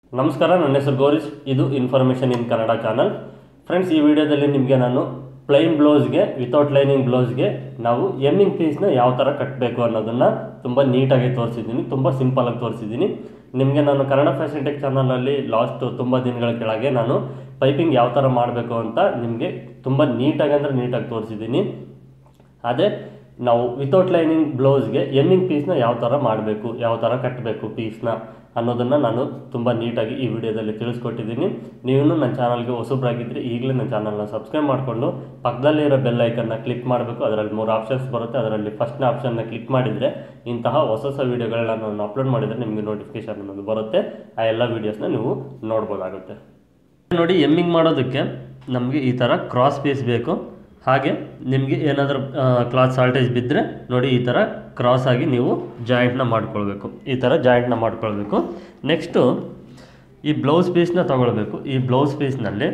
ನಮಸ್ಕಾರ ನನ್ನ ಹೆಸರು ಗೌರೀಶ್ ಇದು information in Kannada channel friends ಈ ವಿಡಿಯೋದಲ್ಲಿ ನಿಮಗೆ ನಾನು ಪ್ಲೈನ್ ಬ್ಲೌಸ್ಗೆ ವಿತೌಟ್ ಲೈನಿಂಗ್ ಬ್ಲೌಸ್ಗೆ ನಾವು ಎಮ್ಮಿಂಗ್ ಪೀಸ್ನ ಯಾವ ಥರ ಕಟ್ಟಬೇಕು ಅನ್ನೋದನ್ನು ತುಂಬ ನೀಟಾಗಿ ತೋರಿಸಿದ್ದೀನಿ ತುಂಬ ಸಿಂಪಲಾಗಿ ತೋರಿಸಿದ್ದೀನಿ ನಿಮಗೆ ನಾನು ಕನ್ನಡ ಫ್ಯಾಷನ್ ಟೆಕ್ ಚಾನಲಲ್ಲಿ ಲಾಸ್ಟ್ ತುಂಬ ದಿನಗಳ ಕೆಳಗೆ ನಾನು ಪೈಪಿಂಗ್ ಯಾವ ಥರ ಮಾಡಬೇಕು ಅಂತ ನಿಮಗೆ ತುಂಬ ನೀಟಾಗಿ ಅಂದರೆ ನೀಟಾಗಿ ತೋರಿಸಿದ್ದೀನಿ ಅದೇ ನಾವು ವಿತೌಟ್ ಲೈನಿಂಗ್ ಬ್ಲೌಸ್ಗೆ ಎಮ್ಮಿಂಗ್ ಪೀಸ್ನ ಯಾವ ಥರ ಮಾಡಬೇಕು ಯಾವ ಥರ ಕಟ್ಟಬೇಕು ಪೀಸ್ನ ಅನ್ನೋದನ್ನು ನಾನು ತುಂಬ ನೀಟಾಗಿ ಈ ವಿಡಿಯೋದಲ್ಲಿ ತಿಳಿಸ್ಕೊಟ್ಟಿದ್ದೀನಿ ನೀವು ನನ್ನ ಚಾನಲ್ಗೆ ಹೊಸಬ್ರಾಗಿದ್ದರೆ ಈಗಲೇ ನನ್ನ ಚಾನಲ್ನ ಸಬ್ಸ್ಕ್ರೈಬ್ ಮಾಡಿಕೊಂಡು ಪಕ್ಕದಲ್ಲಿರೋ ಬೆಲ್ ಐಕನ್ನ ಕ್ಲಿಕ್ ಮಾಡಬೇಕು ಅದರಲ್ಲಿ ಮೂರು ಆಪ್ಷನ್ಸ್ ಬರುತ್ತೆ ಅದರಲ್ಲಿ ಫಸ್ಟ್ನ ಆಪ್ಷನ್ನ ಕ್ಲಿಕ್ ಮಾಡಿದರೆ ಇಂತಹ ಹೊಸ ಹೊಸ ವೀಡಿಯೋಗಳನ್ನ ನಾನು ಅಪ್ಲೋಡ್ ಮಾಡಿದರೆ ನಿಮಗೆ ನೋಟಿಫಿಕೇಶನ್ ಅನ್ನೋದು ಬರುತ್ತೆ ಆ ಎಲ್ಲ ವೀಡಿಯೋಸ್ನ ನೀವು ನೋಡ್ಬೋದಾಗುತ್ತೆ ನೋಡಿ ಎಮ್ಮಿಂಗ್ ಮಾಡೋದಕ್ಕೆ ನಮಗೆ ಈ ಥರ ಕ್ರಾಸ್ ಪೀಸ್ ಬೇಕು ಹಾಗೆ ನಿಮಗೆ ಏನಾದರೂ ಕ್ಲಾತ್ ಶಾರ್ಟೇಜ್ ಬಿದ್ದರೆ ನೋಡಿ ಈ ಥರ ಕ್ರಾಸ್ ಆಗಿ ನೀವು ಜಾಯಿಂಟ್ನ ಮಾಡ್ಕೊಳ್ಬೇಕು ಈ ಥರ ಜಾಯಿಂಟ್ನ ಮಾಡ್ಕೊಳ್ಬೇಕು ನೆಕ್ಸ್ಟು ಈ ಬ್ಲೌಸ್ ಪೀಸ್ನ ತಗೊಳ್ಬೇಕು ಈ ಬ್ಲೌಸ್ ಪೀಸ್ನಲ್ಲಿ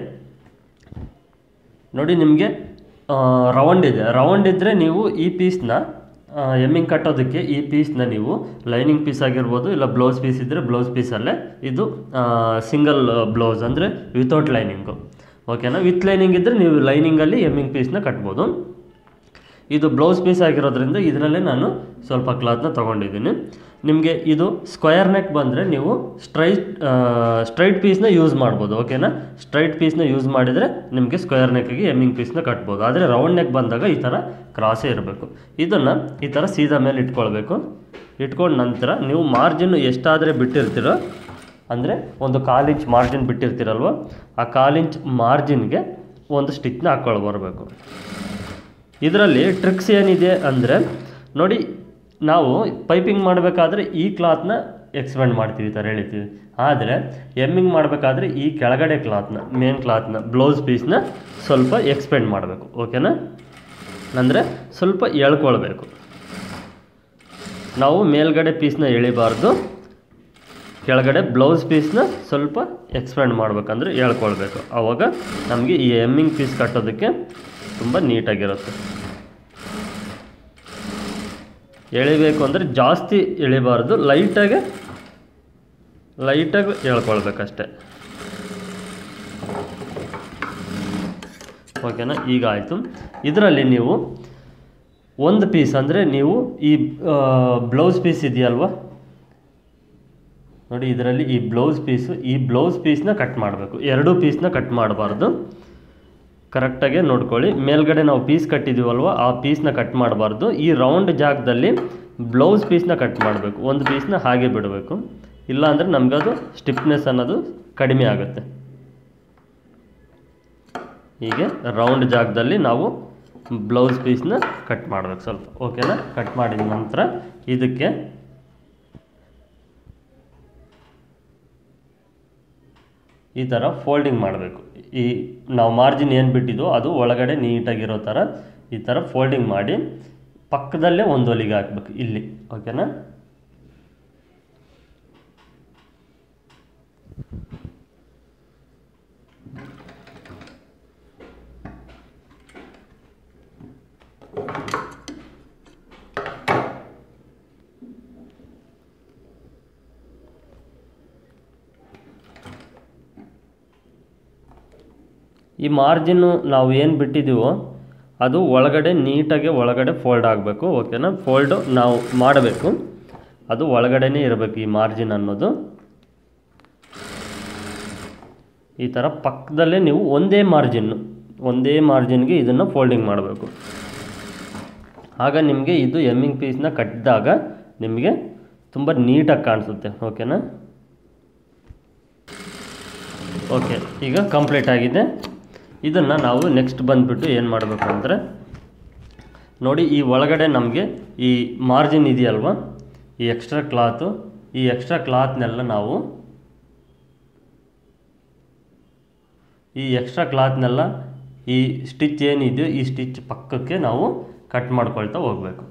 ನೋಡಿ ನಿಮಗೆ ರೌಂಡ್ ಇದೆ ರೌಂಡ್ ಇದ್ದರೆ ನೀವು ಈ ಪೀಸ್ನ ಎಮ್ಮಿಂಗ್ ಕಟ್ಟೋದಕ್ಕೆ ಈ ಪೀಸ್ನ ನೀವು ಲೈನಿಂಗ್ ಪೀಸ್ ಆಗಿರ್ಬೋದು ಇಲ್ಲ ಬ್ಲೌಸ್ ಪೀಸ್ ಇದ್ದರೆ ಬ್ಲೌಸ್ ಪೀಸಲ್ಲೇ ಇದು ಸಿಂಗಲ್ ಬ್ಲೌಸ್ ಅಂದರೆ ವಿತೌಟ್ ಲೈನಿಂಗು ಓಕೆನಾ ವಿತ್ ಲೈನಿಂಗ್ ಇದ್ದರೆ ನೀವು ಲೈನಿಂಗಲ್ಲಿ ಎಮ್ಮಿಂಗ್ ಪೀಸ್ನ ಕಟ್ಬೋದು ಇದು ಬ್ಲೌಸ್ ಪೀಸ್ ಆಗಿರೋದ್ರಿಂದ ಇದರಲ್ಲೇ ನಾನು ಸ್ವಲ್ಪ ಕ್ಲಾತ್ನ ತೊಗೊಂಡಿದ್ದೀನಿ ನಿಮಗೆ ಇದು ಸ್ಕ್ವಯರ್ ನೆಕ್ ಬಂದರೆ ನೀವು ಸ್ಟ್ರೈಟ್ ಸ್ಟ್ರೈಟ್ ಪೀಸ್ನ ಯೂಸ್ ಮಾಡ್ಬೋದು ಓಕೆನಾ ಸ್ಟ್ರೈಟ್ ಪೀಸ್ನ ಯೂಸ್ ಮಾಡಿದರೆ ನಿಮಗೆ ಸ್ಕ್ವಯರ್ ನೆಕ್ಕಿಗೆ ಎಮ್ಮಿಂಗ್ ಪೀಸ್ನ ಕಟ್ಬೋದು ಆದರೆ ರೌಂಡ್ ನೆಕ್ ಬಂದಾಗ ಈ ಥರ ಕ್ರಾಸೇ ಇರಬೇಕು ಇದನ್ನು ಈ ಥರ ಸೀದಾ ಮೇಲೆ ಇಟ್ಕೊಳ್ಬೇಕು ಇಟ್ಕೊಂಡ ನಂತರ ನೀವು ಮಾರ್ಜಿನ್ ಎಷ್ಟಾದರೆ ಬಿಟ್ಟಿರ್ತೀರೋ ಅಂದರೆ ಒಂದು ಕಾಲು ಇಂಚ್ ಮಾರ್ಜಿನ್ ಬಿಟ್ಟಿರ್ತೀರಲ್ವ ಆ ಕಾಲು ಇಂಚ್ ಮಾರ್ಜಿನ್ಗೆ ಒಂದು ಸ್ಟಿಚ್ನ ಹಾಕ್ಕೊಂಡು ಬರಬೇಕು ಇದರಲ್ಲಿ ಟ್ರಿಕ್ಸ್ ಏನಿದೆ ಅಂದರೆ ನೋಡಿ ನಾವು ಪೈಪಿಂಗ್ ಮಾಡಬೇಕಾದ್ರೆ ಈ ಕ್ಲಾತ್ನ ಎಕ್ಸ್ಪೆಂಡ್ ಮಾಡ್ತೀವಿ ಈ ಥರ ಹೇಳ್ತೀವಿ ಆದರೆ ಎಮ್ಮಿಂಗ್ ಮಾಡಬೇಕಾದ್ರೆ ಈ ಕೆಳಗಡೆ ಕ್ಲಾತ್ನ ಮೇನ್ ಕ್ಲಾತ್ನ ಬ್ಲೌಸ್ ಪೀಸ್ನ ಸ್ವಲ್ಪ ಎಕ್ಸ್ಪೆಂಡ್ ಮಾಡಬೇಕು ಓಕೆನಾ ಅಂದರೆ ಸ್ವಲ್ಪ ಎಳ್ಕೊಳ್ಬೇಕು ನಾವು ಮೇಲ್ಗಡೆ ಪೀಸ್ನ ಎಳಿಬಾರ್ದು ಕೆಳಗಡೆ ಬ್ಲೌಸ್ ಪೀಸ್ನ ಸ್ವಲ್ಪ ಎಕ್ಸ್ಪೆಂಡ್ ಮಾಡಬೇಕಂದ್ರೆ ಹೇಳ್ಕೊಳ್ಬೇಕು ಆವಾಗ ನಮಗೆ ಈ ಎಮ್ಮಿಂಗ್ ಪೀಸ್ ಕಟ್ಟೋದಕ್ಕೆ ತುಂಬ ನೀಟಾಗಿರುತ್ತೆ ಎಳಿಬೇಕು ಅಂದರೆ ಜಾಸ್ತಿ ಎಳಿಬಾರ್ದು ಲೈಟಾಗೆ ಲೈಟಾಗಿ ಹೇಳ್ಕೊಳ್ಬೇಕಷ್ಟೆ ಓಕೆನಾ ಈಗ ಆಯಿತು ಇದರಲ್ಲಿ ನೀವು ಒಂದು ಪೀಸ್ ಅಂದರೆ ನೀವು ಈ ಬ್ಲೌಸ್ ಪೀಸ್ ಇದೆಯಲ್ವಾ ನೋಡಿ ಇದರಲ್ಲಿ ಈ ಬ್ಲೌಸ್ ಪೀಸು ಈ ಬ್ಲೌಸ್ ಪೀಸ್ನ ಕಟ್ ಮಾಡಬೇಕು ಎರಡೂ ಪೀಸ್ನ ಕಟ್ ಮಾಡಬಾರ್ದು ಕರೆಕ್ಟಾಗಿ ನೋಡ್ಕೊಳ್ಳಿ ಮೇಲ್ಗಡೆ ನಾವು ಪೀಸ್ ಕಟ್ಟಿದ್ದೀವಲ್ವ ಆ ಪೀಸ್ನ ಕಟ್ ಮಾಡಬಾರ್ದು ಈ ರೌಂಡ್ ಜಾಗದಲ್ಲಿ ಬ್ಲೌಸ್ ಪೀಸ್ನ ಕಟ್ ಮಾಡಬೇಕು ಒಂದು ಪೀಸ್ನ ಹಾಗೆ ಬಿಡಬೇಕು ಇಲ್ಲಾಂದರೆ ನಮಗದು ಸ್ಟಿಫ್ನೆಸ್ ಅನ್ನೋದು ಕಡಿಮೆ ಆಗುತ್ತೆ ಹೀಗೆ ರೌಂಡ್ ಜಾಗದಲ್ಲಿ ನಾವು ಬ್ಲೌಸ್ ಪೀಸ್ನ ಕಟ್ ಮಾಡಬೇಕು ಸ್ವಲ್ಪ ಓಕೆನಾ ಕಟ್ ಮಾಡಿದ ನಂತರ ಇದಕ್ಕೆ ಈ ಥರ ಫೋಲ್ಡಿಂಗ್ ಮಾಡಬೇಕು ಈ ನಾವು ಮಾರ್ಜಿನ್ ಏನು ಬಿಟ್ಟಿದ್ದೋ ಅದು ಒಳಗಡೆ ನೀಟಾಗಿರೋ ಥರ ಈ ಥರ ಫೋಲ್ಡಿಂಗ್ ಮಾಡಿ ಪಕ್ಕದಲ್ಲೇ ಒಂದು ಹೊಲಿಗೆ ಹಾಕ್ಬೇಕು ಇಲ್ಲಿ ಓಕೆನಾ ಈ ಮಾರ್ಜಿನ್ನು ನಾವು ಏನು ಬಿಟ್ಟಿದ್ದೀವೋ ಅದು ಒಳಗಡೆ ನೀಟಾಗಿ ಒಳಗಡೆ ಫೋಲ್ಡ್ ಆಗಬೇಕು ಓಕೆನಾ ಫೋಲ್ಡು ನಾವು ಮಾಡಬೇಕು ಅದು ಒಳಗಡೆನೇ ಇರಬೇಕು ಈ ಮಾರ್ಜಿನ್ ಅನ್ನೋದು ಈ ಥರ ಪಕ್ಕದಲ್ಲೇ ನೀವು ಒಂದೇ ಮಾರ್ಜಿನ್ನು ಒಂದೇ ಮಾರ್ಜಿನ್ಗೆ ಇದನ್ನು ಫೋಲ್ಡಿಂಗ್ ಮಾಡಬೇಕು ಆಗ ನಿಮಗೆ ಇದು ಎಮ್ಮಿಂಗ್ ಪೀಸ್ನ ಕಟ್ಟಿದಾಗ ನಿಮಗೆ ತುಂಬ ನೀಟಾಗಿ ಕಾಣಿಸುತ್ತೆ ಓಕೆನಾ ಓಕೆ ಈಗ ಕಂಪ್ಲೀಟ್ ಆಗಿದೆ ಇದನ್ನು ನಾವು ನೆಕ್ಸ್ಟ್ ಬಂದುಬಿಟ್ಟು ಏನು ಮಾಡಬೇಕು ಅಂದರೆ ನೋಡಿ ಈ ಒಳಗಡೆ ನಮಗೆ ಈ ಮಾರ್ಜಿನ್ ಇದೆಯಲ್ವ ಈ ಎಕ್ಸ್ಟ್ರಾ ಕ್ಲಾತು ಈ ಎಕ್ಸ್ಟ್ರಾ ಕ್ಲಾತ್ನೆಲ್ಲ ನಾವು ಈ ಎಕ್ಸ್ಟ್ರಾ ಕ್ಲಾತ್ನೆಲ್ಲ ಈ ಸ್ಟಿಚ್ ಏನಿದೆಯೋ ಈ ಸ್ಟಿಚ್ ಪಕ್ಕಕ್ಕೆ ನಾವು ಕಟ್ ಮಾಡ್ಕೊಳ್ತಾ ಹೋಗಬೇಕು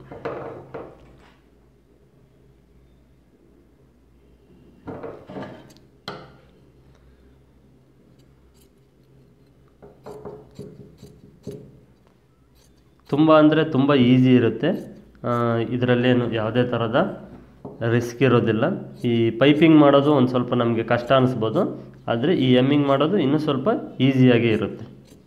ತುಂಬ ಅಂದರೆ ತುಂಬ ಈಸಿ ಇರುತ್ತೆ ಇದರಲ್ಲೇನು ಯಾವುದೇ ಥರದ ರಿಸ್ಕ್ ಇರೋದಿಲ್ಲ ಈ ಪೈಪಿಂಗ್ ಮಾಡೋದು ಒಂದು ಸ್ವಲ್ಪ ನಮಗೆ ಕಷ್ಟ ಅನಿಸ್ಬೋದು ಆದರೆ ಈ ಎಮ್ಮಿಂಗ್ ಮಾಡೋದು ಇನ್ನೂ ಸ್ವಲ್ಪ ಈಸಿಯಾಗಿ ಇರುತ್ತೆ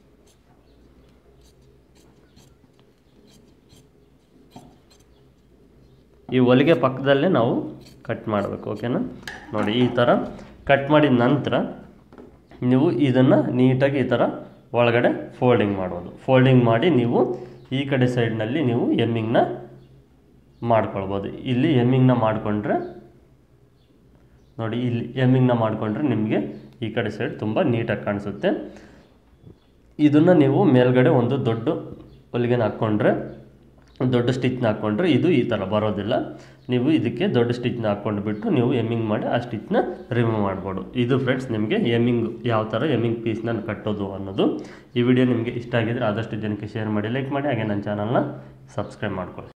ಈ ಹೊಲಿಗೆ ಪಕ್ಕದಲ್ಲೇ ನಾವು ಕಟ್ ಮಾಡಬೇಕು ಓಕೆನಾ ನೋಡಿ ಈ ಥರ ಕಟ್ ಮಾಡಿದ ನಂತರ ನೀವು ಇದನ್ನು ನೀಟಾಗಿ ಈ ಥರ ಒಳಗಡೆ ಫೋಲ್ಡಿಂಗ್ ಮಾಡೋದು ಫೋಲ್ಡಿಂಗ್ ಮಾಡಿ ನೀವು ಈ ಕಡೆ ಸೈಡ್ನಲ್ಲಿ ನೀವು ಎಮ್ಮಿಂಗ್ನ ಮಾಡ್ಕೊಳ್ಬೋದು ಇಲ್ಲಿ ಎಮ್ಮಿಂಗ್ನ ಮಾಡಿಕೊಂಡ್ರೆ ನೋಡಿ ಇಲ್ಲಿ ಎಮ್ಮಿಂಗ್ನ ಮಾಡಿಕೊಂಡ್ರೆ ನಿಮಗೆ ಈ ಕಡೆ ಸೈಡ್ ತುಂಬ ನೀಟಾಗಿ ಕಾಣಿಸುತ್ತೆ ಇದನ್ನು ನೀವು ಮೇಲ್ಗಡೆ ಒಂದು ದೊಡ್ಡ ಹೊಲಿಗೆನ ಹಾಕ್ಕೊಂಡ್ರೆ ದೊಡ್ಡ ಸ್ಟಿಚ್ನ ಹಾಕ್ಕೊಂಡ್ರೆ ಇದು ಈ ಥರ ಬರೋದಿಲ್ಲ ನೀವು ಇದಕ್ಕೆ ದೊಡ್ಡ ಸ್ಟಿಚ್ನ ಹಾಕ್ಕೊಂಡು ಬಿಟ್ಟು ನೀವು ಎಮ್ಮಿಂಗ್ ಮಾಡಿ ಆ ಸ್ಟಿಚ್ನ ರಿಮೂವ್ ಮಾಡ್ಬೋದು ಇದು ಫ್ರೆಂಡ್ಸ್ ನಿಮಗೆ ಎಮ್ಮಿಂಗ್ ಯಾವ ಥರ ಎಮ್ಮಿಂಗ್ ಪೀಸ್ನ ಕಟ್ಟೋದು ಅನ್ನೋದು ಈ ವಿಡಿಯೋ ನಿಮಗೆ ಇಷ್ಟ ಆಗಿದ್ರೆ ಆದಷ್ಟು ಜನಕ್ಕೆ ಶೇರ್ ಮಾಡಿ ಲೈಕ್ ಮಾಡಿ ಹಾಗೆ ನನ್ನ ಚಾನಲ್ನ ಸಬ್ಸ್ಕ್ರೈಬ್ ಮಾಡ್ಕೊಳ್ಳಿ